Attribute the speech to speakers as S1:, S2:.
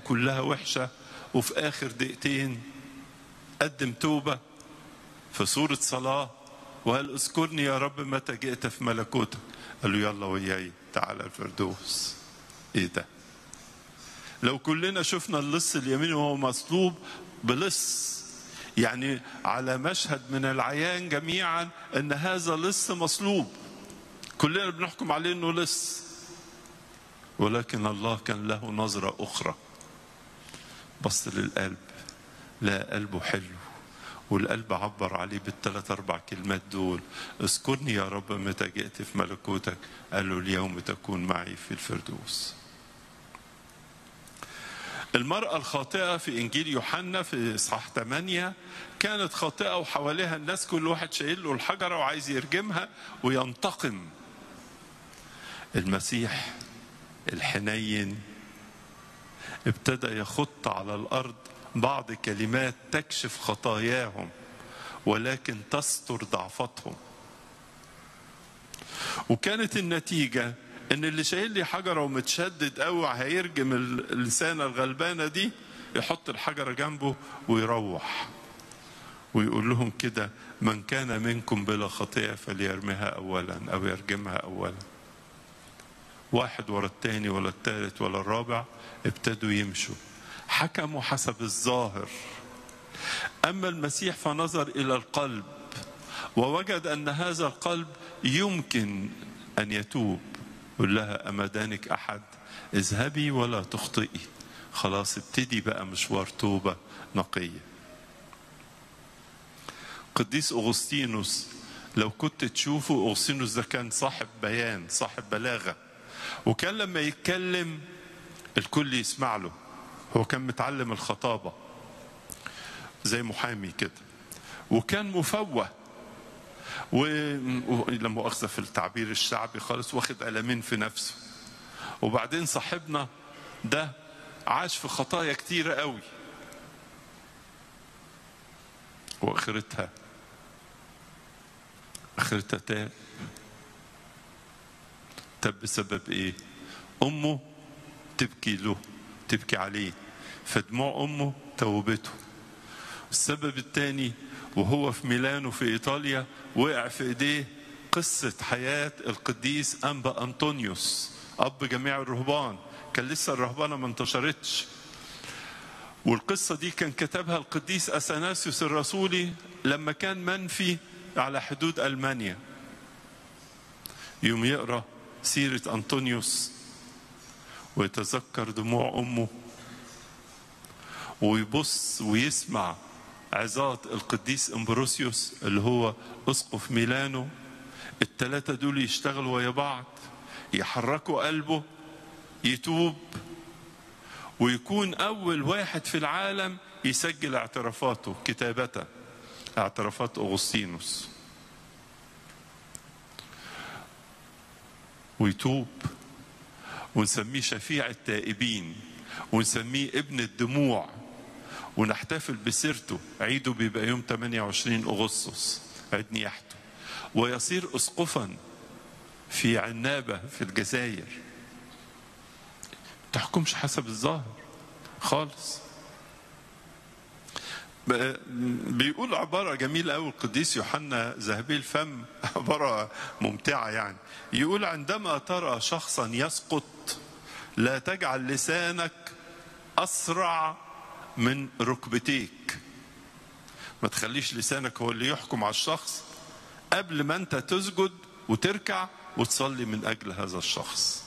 S1: كلها وحشة وفي آخر دقيقتين قدم توبة في صورة صلاة وقال اذكرني يا رب متى جئت في ملكوتك قال له يلا وياي تعالى الفردوس ايه ده لو كلنا شفنا اللص اليمين وهو مصلوب بلص يعني على مشهد من العيان جميعا ان هذا لص مصلوب كلنا بنحكم عليه انه لص ولكن الله كان له نظرة أخرى بص للقلب لا قلبه حلو والقلب عبر عليه بالثلاث أربع كلمات دول اذكرني يا رب متى جئت في ملكوتك قال له اليوم تكون معي في الفردوس المرأة الخاطئة في إنجيل يوحنا في إصحاح 8 كانت خاطئة وحواليها الناس كل واحد شايل له الحجرة وعايز يرجمها وينتقم المسيح الحنين ابتدى يخط على الارض بعض كلمات تكشف خطاياهم ولكن تستر ضعفتهم وكانت النتيجه ان اللي شايل لي حجره ومتشدد قوي هيرجم اللسانه الغلبانه دي يحط الحجره جنبه ويروح ويقول لهم كده من كان منكم بلا خطيئه فليرمها اولا او يرجمها اولا واحد ورا التاني ولا التالت ولا الرابع ابتدوا يمشوا حكموا حسب الظاهر اما المسيح فنظر الى القلب ووجد ان هذا القلب يمكن ان يتوب قل لها اما دانك احد اذهبي ولا تخطئي خلاص ابتدي بقى مشوار توبه نقيه قديس اغسطينوس لو كنت تشوفه اغسطينوس ده كان صاحب بيان صاحب بلاغه وكان لما يتكلم الكل يسمع له هو كان متعلم الخطابة زي محامي كده وكان مفوه ولما مؤاخذة في التعبير الشعبي خالص واخد ألمين في نفسه وبعدين صاحبنا ده عاش في خطايا كتيرة قوي وآخرتها آخرتها تاب تاب بسبب ايه امه تبكي له تبكي عليه فدموع امه توبته السبب الثاني وهو في ميلانو في ايطاليا وقع في ايديه قصة حياة القديس أنبا أنطونيوس أب جميع الرهبان كان لسه الرهبانة ما انتشرتش والقصة دي كان كتبها القديس أثناسيوس الرسولي لما كان منفي على حدود ألمانيا يوم يقرأ سيرة أنطونيوس ويتذكر دموع أمه ويبص ويسمع عظات القديس امبروسيوس اللي هو اسقف ميلانو الثلاثة دول يشتغلوا ويا بعض يحركوا قلبه يتوب ويكون أول واحد في العالم يسجل اعترافاته كتابة اعترافات أغسطينوس ويتوب ونسميه شفيع التائبين ونسميه ابن الدموع ونحتفل بسيرته عيده بيبقى يوم 28 أغسطس عيد نياحته ويصير أسقفا في عنابة في الجزائر تحكمش حسب الظاهر خالص بيقول عبارة جميلة أوي القديس يوحنا ذهبي الفم عبارة ممتعة يعني يقول عندما ترى شخصا يسقط لا تجعل لسانك أسرع من ركبتيك ما تخليش لسانك هو اللي يحكم على الشخص قبل ما أنت تسجد وتركع وتصلي من أجل هذا الشخص